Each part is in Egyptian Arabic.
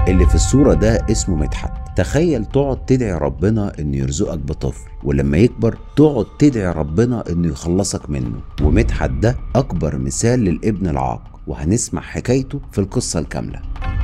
اللي في الصورة ده اسمه مدحت تخيل تقعد تدعي ربنا انه يرزقك بطفل ولما يكبر تقعد تدعي ربنا انه يخلصك منه ومدحت ده اكبر مثال للابن العاق وهنسمع حكايته في القصة الكاملة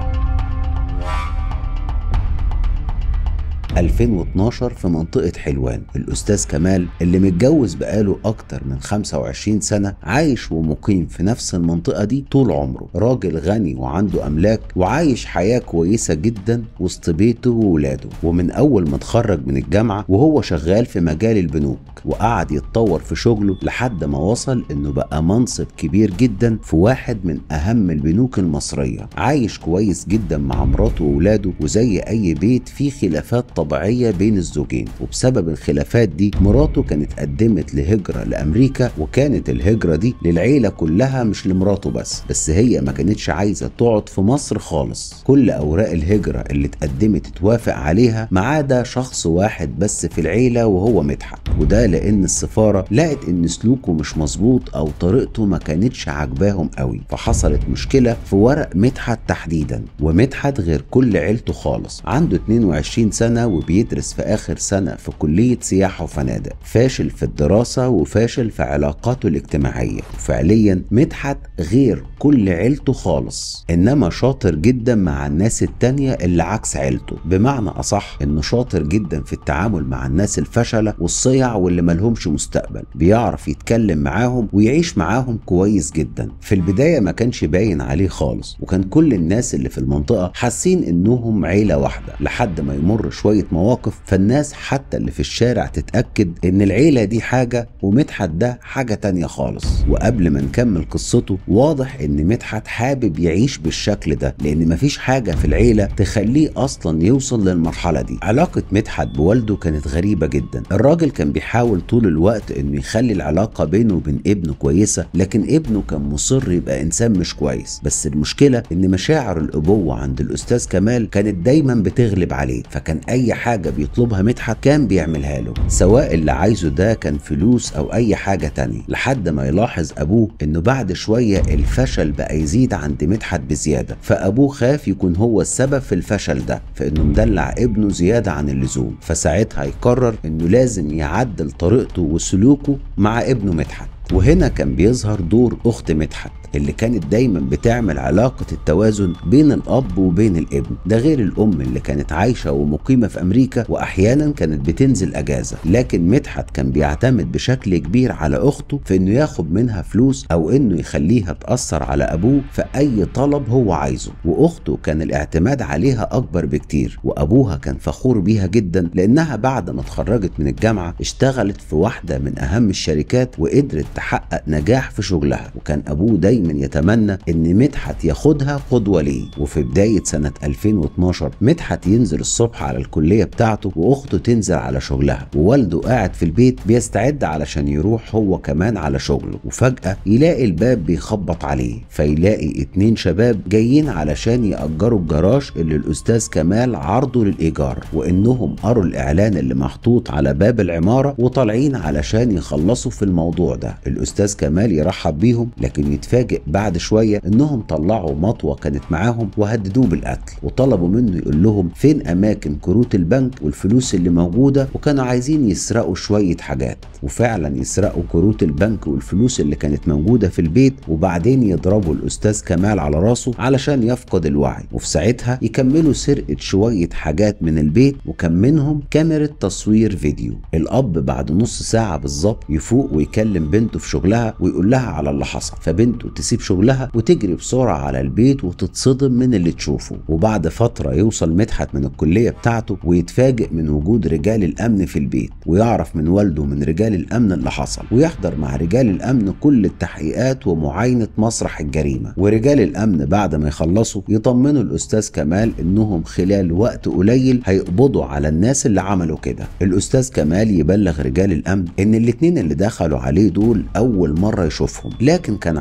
2012 في منطقة حلوان الأستاذ كمال اللي متجوز بقاله أكتر من 25 سنة عايش ومقيم في نفس المنطقة دي طول عمره راجل غني وعنده أملاك وعايش حياة كويسة جدا وسط بيته وولاده ومن أول ما اتخرج من الجامعة وهو شغال في مجال البنوك وقعد يتطور في شغله لحد ما وصل إنه بقى منصب كبير جدا في واحد من أهم البنوك المصرية عايش كويس جدا مع مراته وولاده وزي أي بيت فيه خلافات طبيعية بين الزوجين وبسبب الخلافات دي مراته كانت قدمت لهجرة لأمريكا وكانت الهجرة دي للعيلة كلها مش لمراته بس بس هي ما كانتش عايزة تقعد في مصر خالص كل أوراق الهجرة اللي اتقدمت اتوافق عليها ما عدا شخص واحد بس في العيلة وهو مدحت وده لأن السفارة لقت إن سلوكه مش مظبوط أو طريقته ما كانتش عاجباهم قوي فحصلت مشكلة في ورق مدحت تحديدا ومدحت غير كل عيلته خالص عنده 22 سنة وبيدرس في آخر سنة في كلية سياحة وفنادق فاشل في الدراسة وفاشل في علاقاته الاجتماعية وفعليا مدحت غير كل عيلته خالص إنما شاطر جدا مع الناس التانية اللي عكس عيلته بمعنى أصح إنه شاطر جدا في التعامل مع الناس الفشلة والصيع واللي ملهمش مستقبل بيعرف يتكلم معاهم ويعيش معاهم كويس جدا في البداية ما كانش باين عليه خالص وكان كل الناس اللي في المنطقة حاسين إنهم عيلة واحدة لحد ما يمر شوية مواقف فالناس حتى اللي في الشارع تتأكد إن العيلة دي حاجة ومدحت ده حاجة تانية خالص وقبل ما نكمل قصته واضح إن مدحت حابب يعيش بالشكل ده لأن مفيش حاجة في العيلة تخليه أصلا يوصل للمرحلة دي علاقة مدحت بوالده كانت غريبة جدا الراجل كان بيحاول طول الوقت إنه يخلي العلاقة بينه وبين ابنه كويسة لكن ابنه كان مصر يبقى إنسان مش كويس بس المشكلة إن مشاعر الأبوة عند الأستاذ كمال كانت دايما بتغلب عليه فكان أي حاجة بيطلبها مدحت كان بيعملها له سواء اللي عايزه ده كان فلوس أو أي حاجة تانية لحد ما يلاحظ أبوه إنه بعد شوية الفشل بقى يزيد عند مدحت بزيادة فأبوه خاف يكون هو السبب في الفشل ده فإنه مدلع ابنه زيادة عن اللزوم فساعتها يقرر إنه لازم يعدل طريقته وسلوكه مع ابنه مدحت وهنا كان بيظهر دور أخت مدحت اللي كانت دايما بتعمل علاقة التوازن بين الأب وبين الابن ده غير الأم اللي كانت عايشة ومقيمة في أمريكا وأحيانا كانت بتنزل أجازة لكن مدحت كان بيعتمد بشكل كبير على أخته في إنه ياخد منها فلوس أو إنه يخليها تأثر على أبوه في أي طلب هو عايزه وأخته كان الاعتماد عليها أكبر بكتير وأبوها كان فخور بيها جدا لأنها بعد ما اتخرجت من الجامعة اشتغلت في واحدة من أهم الشركات وقدرت تحقق نجاح في شغلها وكان أبوه دايما دايما يتمنى ان مدحت ياخدها قدوه ليه وفي بدايه سنه 2012 مدحت ينزل الصبح على الكليه بتاعته واخته تنزل على شغلها ووالده قاعد في البيت بيستعد علشان يروح هو كمان على شغله وفجاه يلاقي الباب بيخبط عليه فيلاقي اتنين شباب جايين علشان يأجروا الجراج اللي الاستاذ كمال عرضه للايجار وانهم قروا الاعلان اللي محطوط على باب العماره وطالعين علشان يخلصوا في الموضوع ده الاستاذ كمال يرحب بيهم لكن يتفاجئ بعد شويه انهم طلعوا مطوه كانت معاهم وهددوه بالقتل وطلبوا منه يقول لهم فين اماكن كروت البنك والفلوس اللي موجوده وكانوا عايزين يسرقوا شويه حاجات وفعلا يسرقوا كروت البنك والفلوس اللي كانت موجوده في البيت وبعدين يضربوا الاستاذ كمال على راسه علشان يفقد الوعي وفي ساعتها يكملوا سرقه شويه حاجات من البيت وكان منهم كاميرا تصوير فيديو الاب بعد نص ساعه بالظبط يفوق ويكلم بنته في شغلها ويقول لها على اللي حصل فبنته تسيب شغلها وتجري بسرعه على البيت وتتصدم من اللي تشوفه وبعد فتره يوصل مدحت من الكليه بتاعته ويتفاجئ من وجود رجال الامن في البيت ويعرف من والده من رجال الامن اللي حصل ويحضر مع رجال الامن كل التحقيقات ومعاينه مسرح الجريمه ورجال الامن بعد ما يخلصوا يطمنوا الاستاذ كمال انهم خلال وقت قليل هيقبضوا على الناس اللي عملوا كده الاستاذ كمال يبلغ رجال الامن ان الاتنين اللي دخلوا عليه دول اول مره يشوفهم لكن كان عنده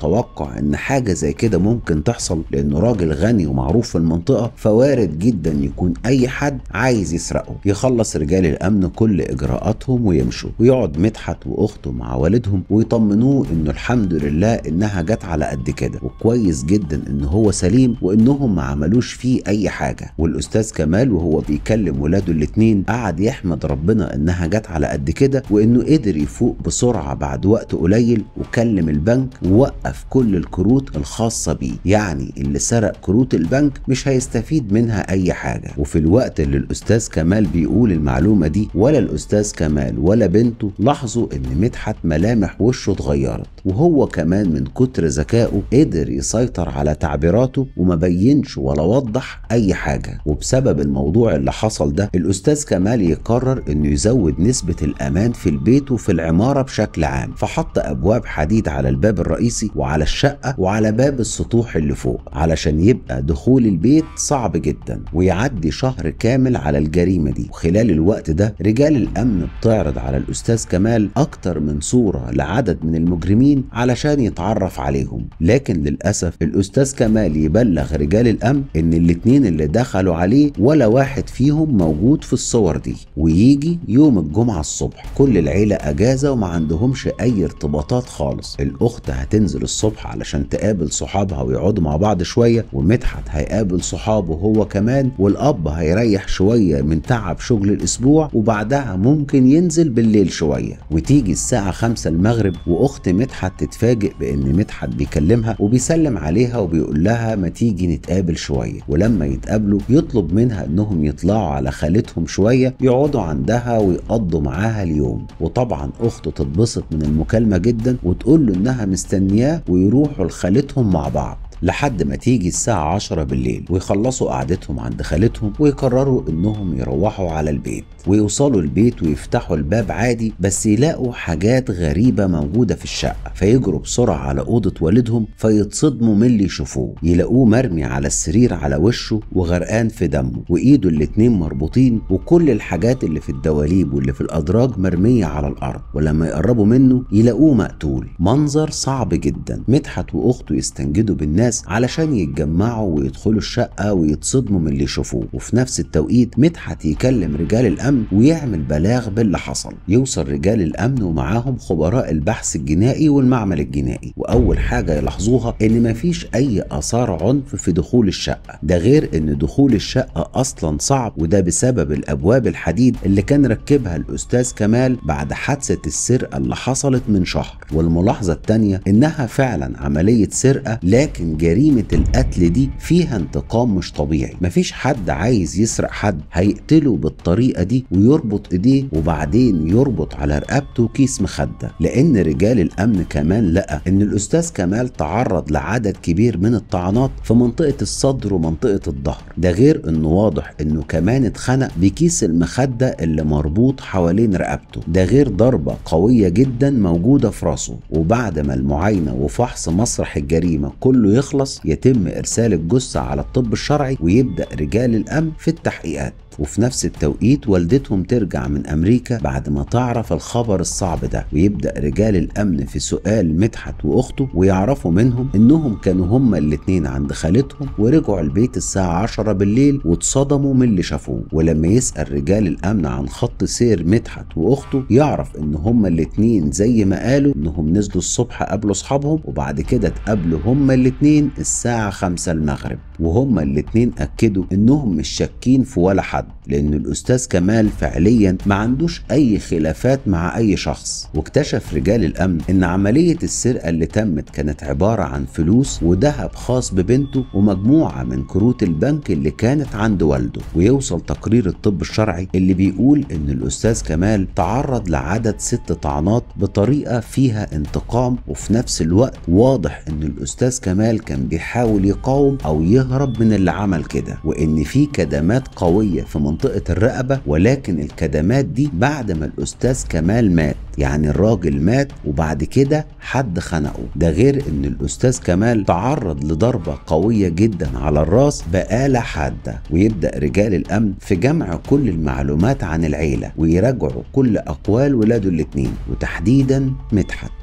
متوقع ان حاجة زي كده ممكن تحصل لانه راجل غني ومعروف في المنطقة فوارد جدا يكون اي حد عايز يسرقه يخلص رجال الامن كل اجراءاتهم ويمشوا ويقعد مدحت واخته مع والدهم ويطمنوه انه الحمد لله انها جت على قد كده وكويس جدا ان هو سليم وانهم ما عملوش فيه اي حاجة والاستاذ كمال وهو بيكلم ولاده الاتنين قعد يحمد ربنا انها جت على قد كده وانه قدر يفوق بسرعة بعد وقت قليل وكلم البنك ووقف كل الكروت الخاصة بيه يعني اللي سرق كروت البنك مش هيستفيد منها اي حاجة وفي الوقت اللي الاستاذ كمال بيقول المعلومة دي ولا الاستاذ كمال ولا بنته لاحظوا ان مدحت ملامح وشه اتغيرت وهو كمان من كتر ذكائه قدر يسيطر على تعبيراته وما بينش ولا وضح اي حاجة وبسبب الموضوع اللي حصل ده الاستاذ كمال يقرر انه يزود نسبة الامان في البيت وفي العمارة بشكل عام فحط ابواب حديد على الباب الرئيسي وعلى الشقة وعلى باب السطوح اللي فوق علشان يبقى دخول البيت صعب جدا ويعدي شهر كامل على الجريمة دي وخلال الوقت ده رجال الامن بتعرض على الاستاذ كمال اكتر من صورة لعدد من المجرمين علشان يتعرف عليهم لكن للاسف الاستاذ كمال يبلغ رجال الامن ان الاتنين اللي دخلوا عليه ولا واحد فيهم موجود في الصور دي ويجي يوم الجمعة الصبح كل العيلة اجازة وما عندهمش اي ارتباطات خالص الاخت هتنزل الصبح علشان تقابل صحابها ويقعدوا مع بعض شوية ومدحت هيقابل صحابه هو كمان والاب هيريح شوية من تعب شغل الاسبوع وبعدها ممكن ينزل بالليل شوية وتيجي الساعة خمسة المغرب واخت مدحت تتفاجئ بان مدحت بيكلمها وبيسلم عليها وبيقول لها ما تيجي نتقابل شوية ولما يتقابلوا يطلب منها انهم يطلعوا على خالتهم شوية يقعدوا عندها ويقضوا معاها اليوم وطبعا اخته تتبسط من المكالمة جدا وتقول له انها مستنياه ويروحوا لخالتهم مع بعض لحد ما تيجي الساعة 10 بالليل ويخلصوا قعدتهم عند خالتهم ويقرروا انهم يروحوا على البيت ويوصلوا البيت ويفتحوا الباب عادي بس يلاقوا حاجات غريبة موجودة في الشقة فيجروا بسرعة على أوضة والدهم فيتصدموا من اللي يشوفوه يلاقوه مرمي على السرير على وشه وغرقان في دمه وإيده الاتنين مربوطين وكل الحاجات اللي في الدواليب واللي في الأدراج مرمية على الأرض ولما يقربوا منه يلاقوه مقتول منظر صعب جدا مدحت وأخته يستنجدوا بالناس علشان يتجمعوا ويدخلوا الشقة ويتصدموا من اللي يشوفوه وفي نفس التوقيت مدحت يكلم رجال الأمن ويعمل بلاغ باللي حصل يوصل رجال الأمن ومعاهم خبراء البحث الجنائي والمعمل الجنائي وأول حاجة يلاحظوها إن مفيش أي آثار عنف في دخول الشقة ده غير إن دخول الشقة أصلا صعب وده بسبب الأبواب الحديد اللي كان ركبها الأستاذ كمال بعد حادثة السرقة اللي حصلت من شهر والملاحظة التانية إنها فعلا عملية سرقة لكن جريمة القتل دي فيها انتقام مش طبيعي مفيش حد عايز يسرق حد هيقتله بالطريقة دي ويربط ايديه وبعدين يربط على رقبته كيس مخدة لان رجال الامن كمان لقى ان الاستاذ كمال تعرض لعدد كبير من الطعنات في منطقة الصدر ومنطقة الظهر ده غير انه واضح انه كمان اتخنق بكيس المخدة اللي مربوط حوالين رقبته ده غير ضربة قوية جدا موجودة في راسه وبعد ما المعاينة وفحص مسرح الجريمة كله يخلص يتم ارسال الجثة على الطب الشرعي ويبدأ رجال الامن في التحقيقات وفي نفس التوقيت والدتهم ترجع من امريكا بعد ما تعرف الخبر الصعب ده ويبدا رجال الامن في سؤال مدحت واخته ويعرفوا منهم انهم كانوا هما الاتنين عند خالتهم ورجعوا البيت الساعه 10 بالليل واتصدموا من اللي شافوه ولما يسال رجال الامن عن خط سير مدحت واخته يعرف ان هما الاتنين زي ما قالوا انهم نزلوا الصبح قابلوا اصحابهم وبعد كده اتقابلوا هما الاتنين الساعه 5 المغرب وهما الاتنين اكدوا انهم مش شاكين في ولا حد لان الاستاذ كمال فعليا ما عندوش اي خلافات مع اي شخص واكتشف رجال الامن ان عمليه السرقه اللي تمت كانت عباره عن فلوس وذهب خاص ببنته ومجموعه من كروت البنك اللي كانت عند والده ويوصل تقرير الطب الشرعي اللي بيقول ان الاستاذ كمال تعرض لعدد ست طعنات بطريقه فيها انتقام وفي نفس الوقت واضح ان الاستاذ كمال كان بيحاول يقاوم او يهرب من اللي عمل كده وان في كدمات قويه في منطقه الرقبه ولكن الكدمات دي بعد ما الاستاذ كمال مات يعني الراجل مات وبعد كده حد خنقه ده غير ان الاستاذ كمال تعرض لضربه قويه جدا على الراس بآلة حاده ويبدا رجال الامن في جمع كل المعلومات عن العيله ويراجعوا كل اقوال ولاده الاتنين وتحديدا مدحت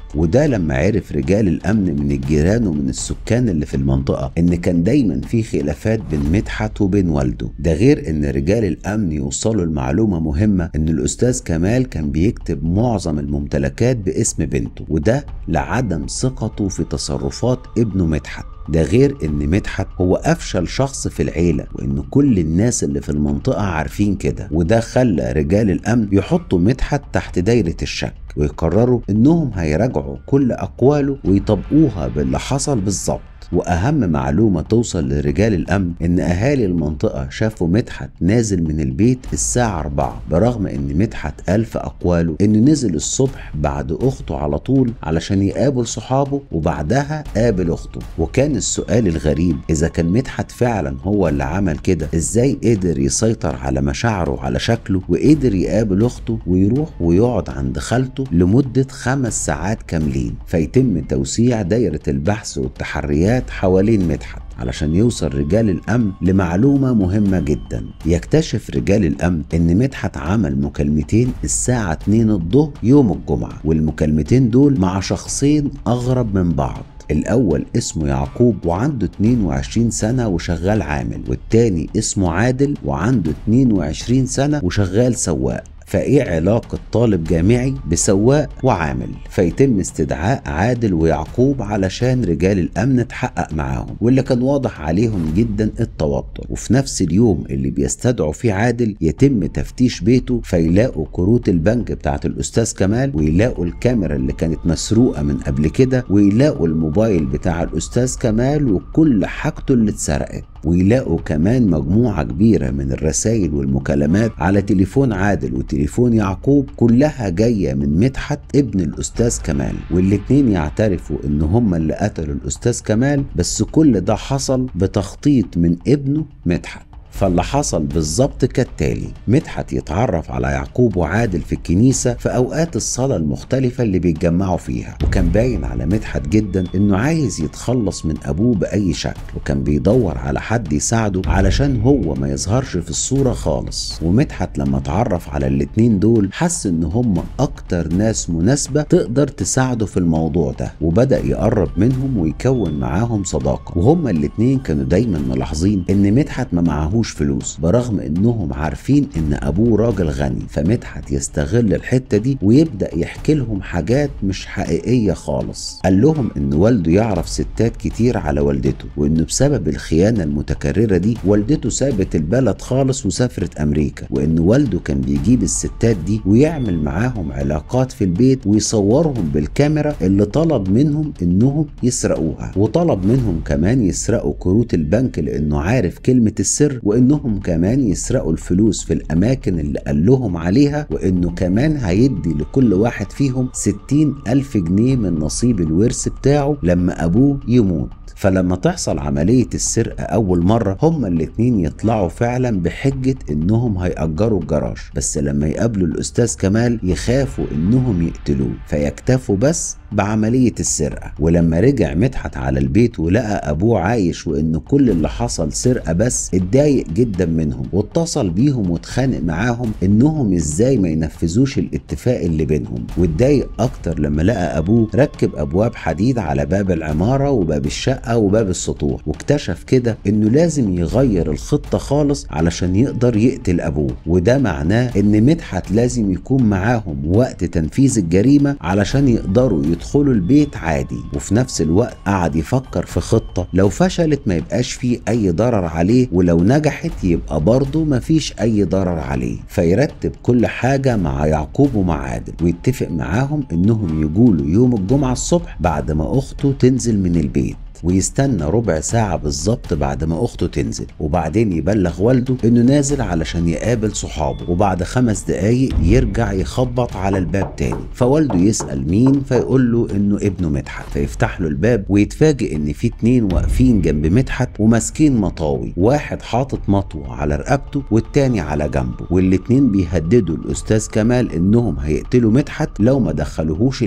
وده لما عرف رجال الامن من الجيران ومن السكان اللي في المنطقه ان كان دايما في خلافات بين مدحت وبين والده ده غير ان رجال الامن يوصلوا لمعلومه مهمه ان الاستاذ كمال كان بيكتب معظم الممتلكات باسم بنته وده لعدم ثقته في تصرفات ابنه مدحت ده غير ان مدحت هو افشل شخص في العيله وان كل الناس اللي في المنطقه عارفين كده وده خلى رجال الامن يحطوا مدحت تحت دايره الشك ويقرروا انهم هيراجعوا كل اقواله ويطبقوها باللي حصل بالظبط واهم معلومه توصل لرجال الامن ان اهالي المنطقه شافوا مدحت نازل من البيت الساعه 4 برغم ان مدحت قال في اقواله انه نزل الصبح بعد اخته على طول علشان يقابل صحابه وبعدها قابل اخته وكان السؤال الغريب اذا كان مدحت فعلا هو اللي عمل كده ازاي قدر يسيطر على مشاعره وعلى شكله وقدر يقابل اخته ويروح ويقعد عند خالته لمده خمس ساعات كاملين فيتم توسيع دايره البحث والتحريات حوالين مدحت علشان يوصل رجال الامن لمعلومه مهمه جدا يكتشف رجال الامن ان مدحت عمل مكالمتين الساعه 2 الظهر يوم الجمعه والمكالمتين دول مع شخصين اغرب من بعض الأول اسمه يعقوب وعنده 22 سنة وشغال عامل والتاني اسمه عادل وعنده 22 سنة وشغال سواق فايه علاقة طالب جامعي بسواق وعامل فيتم استدعاء عادل ويعقوب علشان رجال الامن تحقق معاهم واللي كان واضح عليهم جدا التوتر وفي نفس اليوم اللي بيستدعوا فيه عادل يتم تفتيش بيته فيلاقوا كروت البنك بتاعت الاستاذ كمال ويلاقوا الكاميرا اللي كانت مسروقة من قبل كده ويلاقوا الموبايل بتاع الاستاذ كمال وكل حاجته اللي اتسرقت ويلاقوا كمان مجموعة كبيرة من الرسائل والمكالمات على تليفون عادل وتليفون يعقوب كلها جاية من مدحت ابن الأستاذ كمال والاتنين يعترفوا إن هما اللي قتلوا الأستاذ كمال بس كل ده حصل بتخطيط من ابنه مدحت فاللي حصل بالظبط كالتالي مدحت يتعرف على يعقوب وعادل في الكنيسة في أوقات الصلاة المختلفة اللي بيتجمعوا فيها وكان باين على مدحت جدا إنه عايز يتخلص من أبوه بأي شكل وكان بيدور على حد يساعده علشان هو ما يظهرش في الصورة خالص ومدحت لما اتعرف على الاتنين دول حس إن هم أكتر ناس مناسبة تقدر تساعده في الموضوع ده وبدأ يقرب منهم ويكون معاهم صداقة وهما الاتنين كانوا دايما ملاحظين إن مدحت ما معهوش معهوش فلوس برغم انهم عارفين ان ابوه راجل غني فمدحت يستغل الحته دي ويبدا يحكي لهم حاجات مش حقيقيه خالص قال لهم ان والده يعرف ستات كتير على والدته وانه بسبب الخيانه المتكرره دي والدته سابت البلد خالص وسافرت امريكا وان والده كان بيجيب الستات دي ويعمل معاهم علاقات في البيت ويصورهم بالكاميرا اللي طلب منهم انهم يسرقوها وطلب منهم كمان يسرقوا كروت البنك لانه عارف كلمه السر وانهم كمان يسرقوا الفلوس في الاماكن اللي قال لهم عليها وانه كمان هيدي لكل واحد فيهم ستين الف جنيه من نصيب الورث بتاعه لما ابوه يموت فلما تحصل عملية السرقة أول مرة هما الاتنين يطلعوا فعلا بحجة إنهم هيأجروا الجراج بس لما يقابلوا الأستاذ كمال يخافوا إنهم يقتلوه فيكتفوا بس بعملية السرقة ولما رجع مدحت على البيت ولقى أبوه عايش وإن كل اللي حصل سرقة بس اتضايق جدا منهم واتصل بيهم واتخانق معاهم إنهم إزاي ما ينفذوش الاتفاق اللي بينهم واتضايق أكتر لما لقى أبوه ركب أبواب حديد على باب العمارة وباب الشقة وباب السطوح واكتشف كده إنه لازم يغير الخطة خالص علشان يقدر يقتل أبوه وده معناه إن مدحت لازم يكون معاهم وقت تنفيذ الجريمة علشان يقدروا يدخلوا البيت عادي وفي نفس الوقت قعد يفكر في خطة لو فشلت ما يبقاش فيه أي ضرر عليه ولو نجحت يبقى برضه ما فيش أي ضرر عليه فيرتب كل حاجة مع يعقوب ومع عادل ويتفق معاهم إنهم يجولوا يوم الجمعة الصبح بعد ما أخته تنزل من البيت ويستنى ربع ساعة بالظبط بعد ما أخته تنزل وبعدين يبلغ والده إنه نازل علشان يقابل صحابه وبعد خمس دقايق يرجع يخبط على الباب تاني فوالده يسأل مين فيقول له إنه ابنه مدحت فيفتح له الباب ويتفاجئ إن في اتنين واقفين جنب مدحت وماسكين مطاوي واحد حاطط مطوة على رقبته والتاني على جنبه والاتنين بيهددوا الأستاذ كمال إنهم هيقتلوا مدحت لو ما دخلوهوش البيت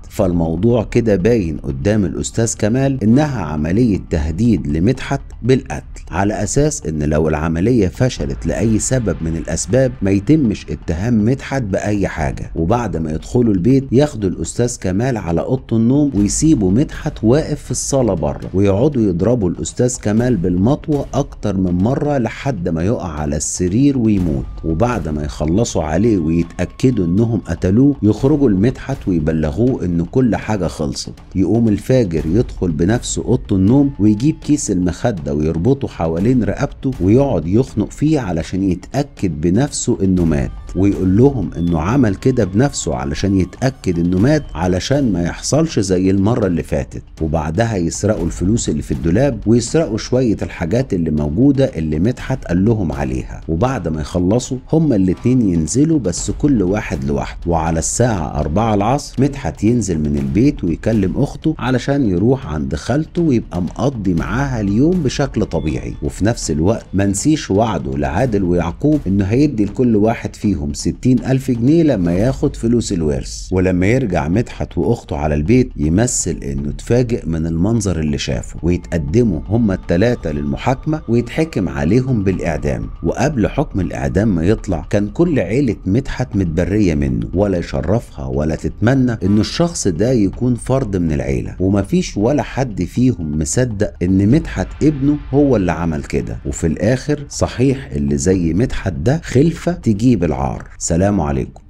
فالموضوع كده باين قدام الاستاذ كمال انها عمليه تهديد لمدحت بالقتل على اساس ان لو العمليه فشلت لاي سبب من الاسباب ما يتمش اتهام مدحت باي حاجه وبعد ما يدخلوا البيت ياخدوا الاستاذ كمال على اوضه النوم ويسيبوا مدحت واقف في الصاله بره ويقعدوا يضربوا الاستاذ كمال بالمطوه اكتر من مره لحد ما يقع على السرير ويموت وبعد ما يخلصوا عليه ويتاكدوا انهم قتلوه يخرجوا لمدحت ويبلغوه ان كل حاجه خلصت يقوم الفاجر يدخل بنفسه اوضه النوم ويجيب كيس المخده ويربطه حوالين رقبته ويقعد يخنق فيه علشان يتاكد بنفسه انه مات ويقول لهم انه عمل كده بنفسه علشان يتاكد انه مات علشان ما يحصلش زي المره اللي فاتت وبعدها يسرقوا الفلوس اللي في الدولاب ويسرقوا شويه الحاجات اللي موجوده اللي مدحت قال لهم عليها وبعد ما يخلصوا هما الاتنين ينزلوا بس كل واحد لوحده وعلى الساعه 4 العصر مدحت ينزل من البيت ويكلم اخته علشان يروح عند خالته ويبقى مقضي معاها اليوم بشكل طبيعي وفي نفس الوقت منسيش وعده لعادل ويعقوب انه هيدي لكل واحد فيهم فيهم 60 ألف جنيه لما ياخد فلوس الورث ولما يرجع مدحت وأخته على البيت يمثل إنه اتفاجئ من المنظر اللي شافه ويتقدموا هما التلاتة للمحاكمة ويتحكم عليهم بالإعدام وقبل حكم الإعدام ما يطلع كان كل عيلة مدحت متبرية منه ولا يشرفها ولا تتمنى إن الشخص ده يكون فرد من العيلة ومفيش ولا حد فيهم مصدق إن مدحت ابنه هو اللي عمل كده وفي الآخر صحيح اللي زي مدحت ده خلفة تجيب العار سلام عليكم